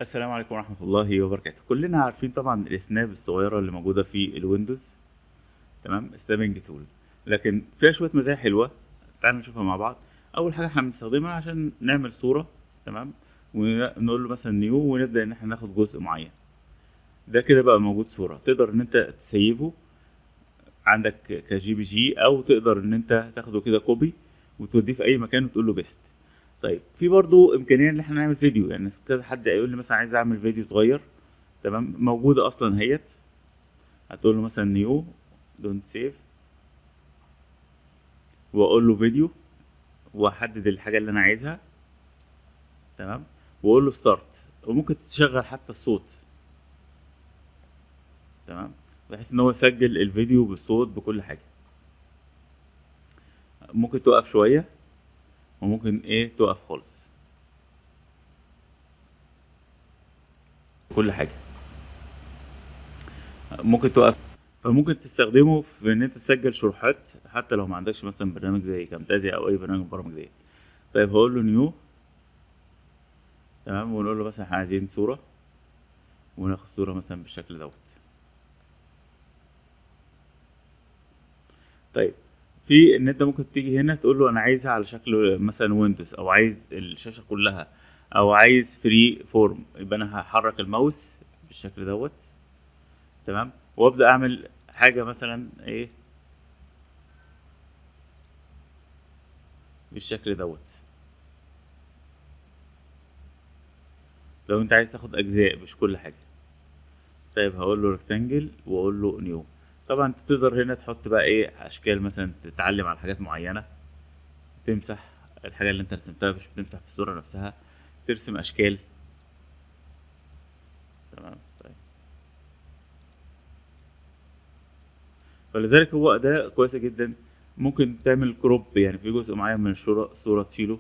السلام عليكم ورحمة الله وبركاته كلنا عارفين طبعا السناب الصغيرة اللي موجودة في الويندوز تمام سنابنج تول لكن فيها شوية مزايا حلوة تعالوا نشوفها مع بعض أول حاجة احنا بنستخدمها عشان نعمل صورة تمام ونقول له مثلا نيو ونبدأ إن احنا ناخد جزء معين ده كده بقى موجود صورة تقدر إن أنت تسيفه عندك كجي بي جي أو تقدر إن أنت تاخده كده كوبي وتوديه في أي مكان وتقول له بيست طيب في برضو امكانيه ان احنا نعمل فيديو يعني كذا حد يقول لي مثلا عايز اعمل فيديو صغير تمام موجوده اصلا اهيت هتقول له مثلا نيو دونت سيف واقول له فيديو واحدد الحاجه اللي انا عايزها تمام واقول له ستارت وممكن تشغل حتى الصوت تمام بحيث ان هو يسجل الفيديو بالصوت بكل حاجه ممكن توقف شويه وممكن ايه توقف خالص كل حاجه ممكن توقف فممكن تستخدمه في ان انت تسجل شروحات حتى لو ما عندكش مثلا برنامج زي كامتازيا او اي برنامج من البرامج ديت طيب هقول له نيو تمام ونقول له مثلا احنا عايزين صوره وناخد صوره مثلا بالشكل دوت طيب في ان انت ممكن تيجي هنا تقول له انا عايزها على شكل مثلا ويندوز او عايز الشاشه كلها او عايز فري فورم يبقى انا هحرك الماوس بالشكل دوت تمام وابدا اعمل حاجه مثلا ايه بالشكل دوت لو انت عايز تاخد اجزاء مش كل حاجه طيب هقول له ريكتانجل واقول له نيو طبعا انت تقدر هنا تحط بقى ايه اشكال مثلا تتعلم على حاجات معينه تمسح الحاجه اللي انت رسمتها مش بتمسح في الصوره نفسها ترسم اشكال تمام طيب فلذلك هو اداة كويسة جدا ممكن تعمل كروب يعني في جزء معين من الصورة الصورة تشيله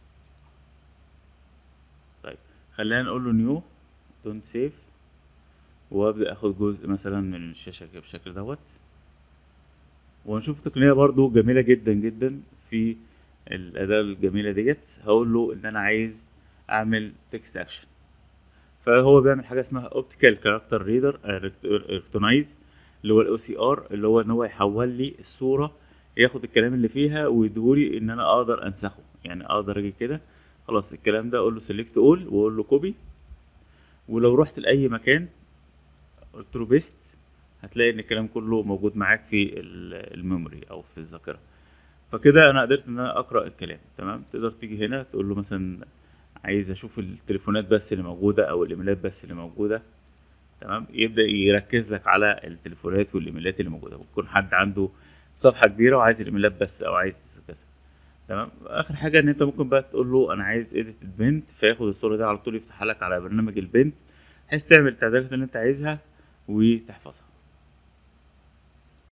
طيب خلينا نقول له نيو دونت سيف وابدا اخد جزء مثلا من الشاشه كده بالشكل دوت ونشوف تقنيه برضو جميله جدا جدا في الاداه الجميله ديت هقول له ان انا عايز اعمل تكست اكشن فهو بيعمل حاجه اسمها اوبتيكال كاركتر ريدر ريكتونايز اللي هو الاو سي ار اللي هو ان هو يحول لي الصوره ياخد الكلام اللي فيها ويديهولي ان انا اقدر انسخه يعني اقدر اجي كده خلاص الكلام ده اقول له سيلكت اول واقول له كوبي ولو رحت لاي مكان قلت له بيست هتلاقي ان الكلام كله موجود معاك في الميموري او في الذاكره فكده انا قدرت ان انا اقرا الكلام تمام تقدر تيجي هنا تقول له مثلا عايز اشوف التليفونات بس اللي موجوده او الايميلات بس اللي موجوده تمام يبدا يركز لك على التليفونات والايميلات اللي موجوده ممكن حد عنده صفحه كبيره وعايز الايميلات بس او عايز كذا تمام اخر حاجه ان انت ممكن بقى تقول له انا عايز اديت البنت فياخد الصوره دي على طول يفتحها لك على برنامج البنت بحيث تعمل التعديلات اللي انت عايزها وتحفظها